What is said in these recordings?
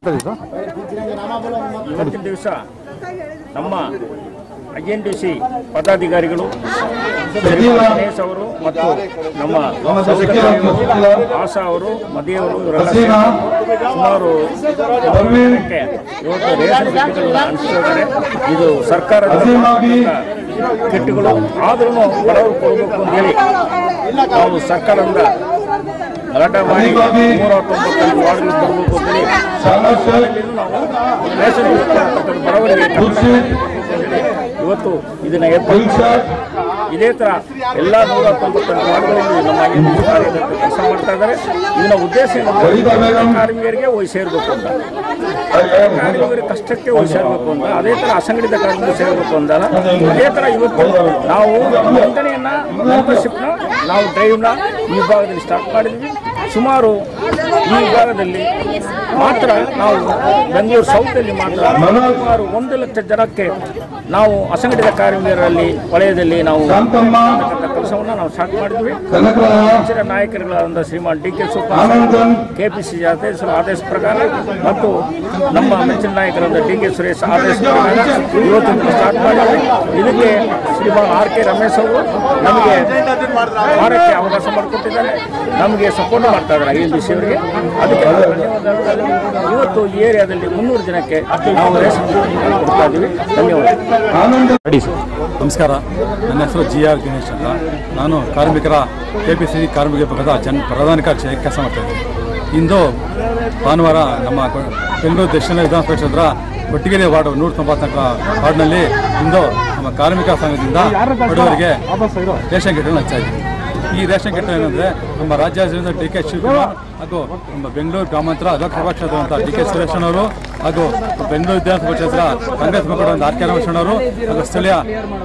ಇವತ್ತಿನ ದಿವಸ ನಮ್ಮ ಐ ಎನ್ ಡಿ ಸಿ ಪದಾಧಿಕಾರಿಗಳು ಗಣೇಶ್ ಅವರು ಮತ್ತು ನಮ್ಮ ಸೌಕರ್ಯವರು, ಆಶಾ ಅವರು ಮದಿಯವರು ಇವರೆಲ್ಲ ಸೇರಿ ಸುಮಾರು ಜನಕ್ಕೆ ಇವತ್ತು ರೇಷನ್ ಕಿಟ್ಗಳನ್ನು ಹಂಚ್ತಿದ್ದಾರೆ ಇದು ಸರ್ಕಾರದ ಕಿಟ್ಗಳು ಆದ್ರೂ ಬಡವರು ಕೊಡಬೇಕು ಅಂತ ಹೇಳಿ ನಾವು ಸರ್ಕಾರದಿಂದ ಗಲಾಟೆ ಮಾಡಿ ನೂರ ಹತ್ತೊಂಬತ್ತು ವಾರ್ಡ್ಗಳು ಕೊಡಬೇಕು ಅಂತೇಳಿ ಸರ್ಕಾರದಲ್ಲಿಯೂ ನಾವು ರೇಷನ್ ಕಿಟ್ ಬಡವರಿಗೆ ಇವತ್ತು ಇದನ್ನ ಏರ್ಪಡಿಸಿ ಇದೇ ತರ ಎಲ್ಲ ನೂರ ಹತ್ತೊಂಬತ್ತು ವಾರ್ಡ್ಗಳಲ್ಲಿ ನಮ್ಮ ಐದು ಕಾರ್ಯಕರ್ತರು ಕೆಲಸ ಮಾಡ್ತಾ ಇದ್ದಾರೆ ಇದನ್ನ ಉದ್ದೇಶ ಏನಂದ್ರೆ ಕಾರ್ಮಿಕರಿಗೆ ಹೋಗಿ ಸೇರ್ಬೇಕು ಅಂತ ಕಾರ್ಮಿಕರಿಗೆ ಕಷ್ಟಕ್ಕೆ ಹೋಗಿ ಸೇರ್ಬೇಕು ಅಂತ ಅದೇ ತರ ಅಸಂಘಟಿತ ಕಾರ್ಮಿಕರು ಸೇರ್ಬೇಕು ಅಂದಾಗ ಅದೇ ತರ ಇವತ್ತು ನಾವು ನೋಂದಣಿಯನ್ನ ಮೆಂಬರ್ಶಿಪ್ನ ನಾವು ಡ್ರೈವ್ನ ಈ ವಿಭಾಗದಲ್ಲಿ ಸ್ಟಾರ್ಟ್ ಮಾಡಿದ್ವಿ ಸುಮಾರು ಈ ವಿಭಾಗದಲ್ಲಿ ಮಾತ್ರ ನಾವು ಬೆಂಗಳೂರು ಸೌತಲ್ಲಿ ಮಾತ್ರ ಸುಮಾರು ಒಂದು ಲಕ್ಷ ಜನಕ್ಕೆ ನಾವು ಅಸಂಘಟಿತ ಕಾರ್ಮಿಕರಲ್ಲಿ ವಲಯದಲ್ಲಿ ನಾವು ಕೆಲಸವನ್ನು ನಾವು ಸ್ಟಾರ್ಟ್ ಮಾಡಿದ್ವಿ ಹೆಚ್ಚಿನ ನಾಯಕರುಗಳಾದ Shriman D K Subbanna KPC ಅಧ್ಯಕ್ಷರ ಆದೇಶ ಪ್ರಕಾರ ಮತ್ತು ನಮ್ಮ ಮೆಚ್ಚಿನ ನಾಯಕರಾದ ಡಿ ಕೆ ಸುರೇಶ್ ಆದೇಶ ಪ್ರಕಾರ ಇವತ್ತು ಸ್ಟಾರ್ಟ್ ಮಾಡಿದ್ವಿ ಇದಕ್ಕೆ ಶ್ರೀಮಾನ್ ಆರ್ ಕೆ ರಮೇಶ್ ಅವರು ನಮಗೆ ಮಾಡಕ್ಕೆ ಅವಕಾಶ ಮಾಡಿಕೊಟ್ಟಿದ್ದಾರೆ ನಮಗೆ ಸಪೋರ್ಟ್ ಮಾಡ್ತಾ ಇದ್ದಾರೆ ಐ ಎನ್ ಡಿ ಸಿ ಅವರಿಗೆ ಅದಕ್ಕೆ ನಾವು ಧನ್ಯವಾದಗಳು ಇವತ್ತು ಈ ಏರಿಯಾದಲ್ಲಿ ಮುನ್ನೂರು ಜನಕ್ಕೆ ನಾವು ರೇಷನ್ ಕೊಡ್ತಾ ಇದ್ದೀವಿ ಧನ್ಯವಾದ ನಮಸ್ಕಾರ ನನ್ನ ಹೆಸರು ಜಿ ಆರ್ ದಿನೇಶ್ ಅಂತ ನಾನು ಕಾರ್ಮಿಕರ ಕೆ ಪಿ ಸಿ ಕಾರ್ಮಿಕ ವಿಭಾಗದ ಜನ್ ಪ್ರಧಾನ ಕಾರ್ಯ ಕೆಲಸ ಮಾಡ್ತಾಯಿದ್ದೀನಿ ಇಂದು ಭಾನುವಾರ ನಮ್ಮ ಕೊ- ಬೆಂಗಳೂರು ದಕ್ಷಿಣ ವಿಧಾನ ಪರಿಷತ್ತರ ಕೊಟ್ಟಿಗೆರೆ ವಾರ್ಡ್ ನೂರ ತೊಂಬತ್ನಾಲ್ಕು ವಾರ್ಡ್ನಲ್ಲಿ ಇಂದು ನಮ್ಮ ಕಾರ್ಮಿಕ ಸಂಘದಿಂದ ಬಡವರಿಗೆ ರೇಷನ್ ಕಿಟ್ಗಳನ್ನು ಹಂಚ್ತಾ ಇದ್ದೀವಿ ಈ ರೇಷನ್ ಕಿಟ್ ಏನಂದರೆ ನಮ್ಮ ರಾಜ್ಯಾದ್ಯಂತ ಡಿ ಕೆ ಶಿವಕುಮಾರ್ ಹಾಗೂ ನಮ್ಮ ಬೆಂಗಳೂರು ಗ್ರಾಮಾಂತರ ಲೋಕಸಭಾ ಕ್ಷೇತ್ರದಂತ ಡಿ ಕೆ ಸುರೇಶನವರು ಹಾಗೂ ಬೆಂಗಳೂರು ವಿಧಾನಸಭಾ ಕ್ಷೇತ್ರ ಕಾಂಗ್ರೆಸ್ ಮುಖಂಡರಾದ ಆರ್ ಕೆ ರಮೇಶನವರು ಹಾಗೂ ಸ್ಥಳೀಯ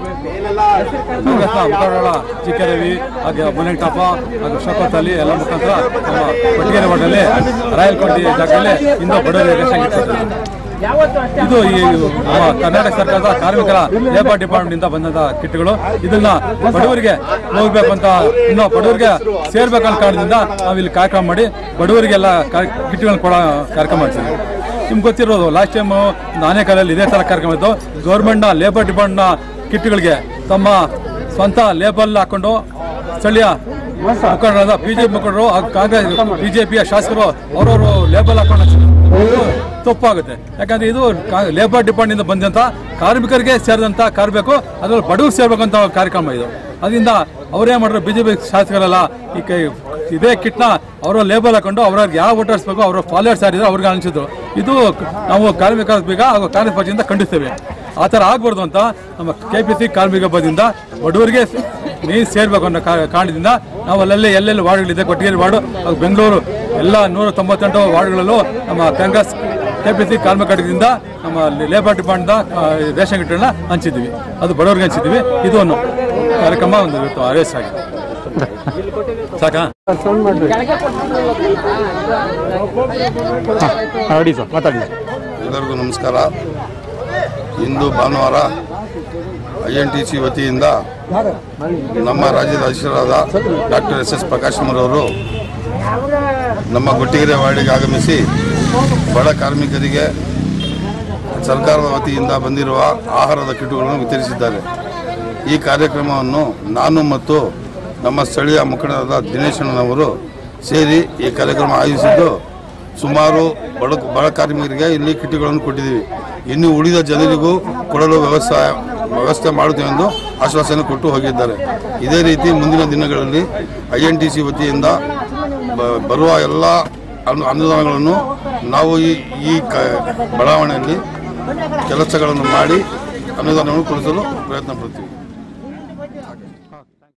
ಕಾಂಗ್ರೆಸ್ ಮುಖಂಡರ ಜಿ ಕೆ ರವಿ ಹಾಗೆ ಮುನೇಟಪ್ಪ ಹಾಗೂ ಶೋಕತ್ ಅಲಿ ಎಲ್ಲ ಮುಖಾಂತರ ನಮ್ಮ ಕೊಟ್ಟಿಗೆರೆ ವಾರ್ಡಲ್ಲಿ ರಾಯಲ್ಕೋಟಿ ಜಾಗದಲ್ಲಿ ಇಂದು ಬಡವರಿಗೆ ರೇಷನ್ ಕಿಟ್ ಕೊಟ್ಟಿದ್ದಾರೆ. ಇದು ಈ ನಮ್ಮ ಕರ್ನಾಟಕ ಸರ್ಕಾರದ ಕಾರ್ಮಿಕರ ಲೇಬರ್ ಡಿಪಾರ್ಟ್ಮೆಂಟ್ ಇಂದ ಬಂದಂತ ಕಿಟ್ಗಳು ಇದನ್ನ ಬಡವರಿಗೆ ಹೋಗ್ಬೇಕು ಅಂತ ಇನ್ನು ಬಡವರಿಗೆ ಸೇರ್ಬೇಕನ್ನೋ ಕಾರಣದಿಂದ ನಾವು ಇಲ್ಲಿ ಕಾರ್ಯಕ್ರಮ ಮಾಡಿ ಬಡವರಿಗೆಲ್ಲ ಕಿಟ್ಗಳನ್ನ ಕೊಡೋ ಕಾರ್ಯಕ್ರಮ ಮಾಡ್ತೀವಿ ನಿಮ್ಗೆ ಗೊತ್ತಿರೋದು ಲಾಸ್ಟ್ ಟೈಮ್ ನಾನೇ ಕಾಲದಲ್ಲಿ ಇದೇ ಥರ ಕಾರ್ಯಕ್ರಮ ಇತ್ತು ಗೌರ್ಮೆಂಟ್ನ ಲೇಬರ್ ಡಿಪಾರ್ಟ್ಮೆಂಟ್ನ ಕಿಟ್ಗಳಿಗೆ ತಮ್ಮ ಸ್ವಂತ ಲೇಬಲ್ ಹಾಕೊಂಡು ಸ್ಥಳೀಯ ಮುಖಂಡರಾದ ಬಿಜೆಪಿ ಮುಖಂಡರು ಹಾಗೂ ಕಾಂಗ್ರೆಸ್ ಬಿಜೆಪಿಯ ಶಾಸಕರು ಅವರವರು ಲೇಬಲ್ ಹಾಕೊಂಡು ಇದು ತಪ್ಪಾಗುತ್ತೆ ಯಾಕಂದ್ರೆ ಇದು ಕಾ- ಲೇಬರ್ ಡಿಪಾರ್ಟ್ಮೆಂಟ್ ಬಂದಂತ ಕಾರ್ಮಿಕರಿಗೆ ಸೇರಿದಂತ ಕಾರ್ಬೇಕು ಅದ್ರಲ್ಲಿ ಬಡವರು ಸೇರ್ಬೇಕಂತ ಕಾರ್ಯಕ್ರಮ ಇದು ಅದರಿಂದ ಅವರೇ ಮಾಡಿದ್ರು ಬಿಜೆಪಿ ಶಾಸಕರೆಲ್ಲ ಈ ಕೈ ಇದೇ ಕಿಟ್ನ ಅವರ ಲೇಬಲ್ ಹಾಕೊಂಡು ಅವ್ರಿಗೆ ಯಾವ ವೋಟರ್ಸ್ ಬೇಕು ಅವರ ಫಾಲೋವರ್ಸ್ ಯಾರಿದ್ರು ಅವ್ರಿಗೆ ಅನಿಸಿದ್ರು ಇದು ನಾವು ಕಾರ್ಮಿಕ ಬೇಗ ಹಾಗೂ ಕಾಂಗ್ರೆಸ್ ಪಕ್ಷದಿಂದ ಖಂಡಿಸ್ತೇವೆ ಆ ಥರ ಆಗ್ಬಾರ್ದು ಅಂತ ನಮ್ಮ ಕೆ ಪಿ ಸಿ ಕಾರ್ಮಿಕ ಹಬ್ಬದಿಂದ ಬಡವರಿಗೆ ನೀರು ಸೇರ್ಬೇಕು ಅನ್ನೋ ಕಾ- ಕಾರಣದಿಂದ ನಾವು ಅಲ್ಲಲ್ಲಿ ಎಲ್ಲೆಲ್ಲಿ ವಾರ್ಡ್ಗಳಿದೆ ಕೊಟ್ಟಿಗೆರೆ ವಾರ್ಡು ಹಾಗೂ ಬೆಂಗಳೂರು ಎಲ್ಲ ನೂರ ತೊಂಬತ್ತೆಂಟು ವಾರ್ಡ್ಗಳಲ್ಲೂ ನಮ್ಮ ಕಾಂಗ್ರೆಸ್ ಕೆ ಪಿ ಸಿ ಕಾರ್ಮಿಕ ಘಟಕದಿಂದ ನಮ್ಮ ಲೇಬರ್ ಡಿಪಾರ್ಟ್ಮೆಂಟ್ ರೇಷನ್ ಕಿಟ್ಗಳನ್ನ ಹಂಚಿದ್ವಿ ಅದು ಬಡವರಿಗೆ ಹಂಚಿದ್ವಿ ಇದು ಒಂದು ಕಾರ್ಯಕ್ರಮ ಒಂದು ಇವತ್ತು ಆದೇಶ ಆಗಿದೆ ಸಾಕಾ ನೋಡಿ ಸರ್ ಮಾತಾಡಿ ಎಲ್ಲರಿಗೂ ನಮಸ್ಕಾರ ಇಂದು ಭಾನುವಾರ ಐ ಎನ್ ಟಿ ಸಿ ವತಿಯಿಂದ ನಮ್ಮ ರಾಜ್ಯದ ಅಧ್ಯಕ್ಷರಾದ ಡಾಕ್ಟರ್ ಎಸ್ ಎಸ್ ಪ್ರಕಾಶ್ಮರವರು ನಮ್ಮ ಗೊಟ್ಟಿಗೆರೆ ವಾರ್ಡಿಗೆ ಆಗಮಿಸಿ ಬಡ ಕಾರ್ಮಿಕರಿಗೆ ಸರ್ಕಾರದ ವತಿಯಿಂದ ಬಂದಿರುವ ಆಹಾರದ ಕಿಟ್ಗಳನ್ನು ವಿತರಿಸಿದ್ದಾರೆ ಈ ಕಾರ್ಯಕ್ರಮವನ್ನು ನಾನು ಮತ್ತು ನಮ್ಮ ಸ್ಥಳೀಯ ಮುಖಂಡರಾದ ದಿನೇಶಣ್ಣನವರು ಸೇರಿ ಈ ಕಾರ್ಯಕ್ರಮ ಆಯೋಜಿಸಿದ್ದು ಸುಮಾರು ಬಡ ಬಡ ಕಾರ್ಮಿಕರಿಗೆ ಇಲ್ಲಿ ಕಿಟ್ಗಳನ್ನು ಕೊಟ್ಟಿದ್ದೀವಿ ಇನ್ನು ಉಳಿದ ಜನರಿಗೂ ಕೊಡಲು ವ್ಯವಸ್ಥೆ ವ್ಯವಸ್ಥೆ ಮಾಡುತ್ತೇವೆ ಎಂದು ಆಶ್ವಾಸನೆ ಕೊಟ್ಟು ಹೋಗಿದ್ದಾರೆ ಇದೇ ರೀತಿ ಮುಂದಿನ ದಿನಗಳಲ್ಲಿ ಐ ಎನ್ ಟಿ ಸಿ ವತಿಯಿಂದ ಬ- ಬರುವ ಎಲ್ಲ ಅನು ಅನುದಾನಗಳನ್ನು ನಾವು ಈ ಈ ಕ ಬಡಾವಣೆಯಲ್ಲಿ ಕೆಲಸಗಳನ್ನು ಮಾಡಿ ಅನುದಾನವನ್ನು ಕೊಡಿಸಲು ಪ್ರಯತ್ನ ಪಡ್ತೀವಿ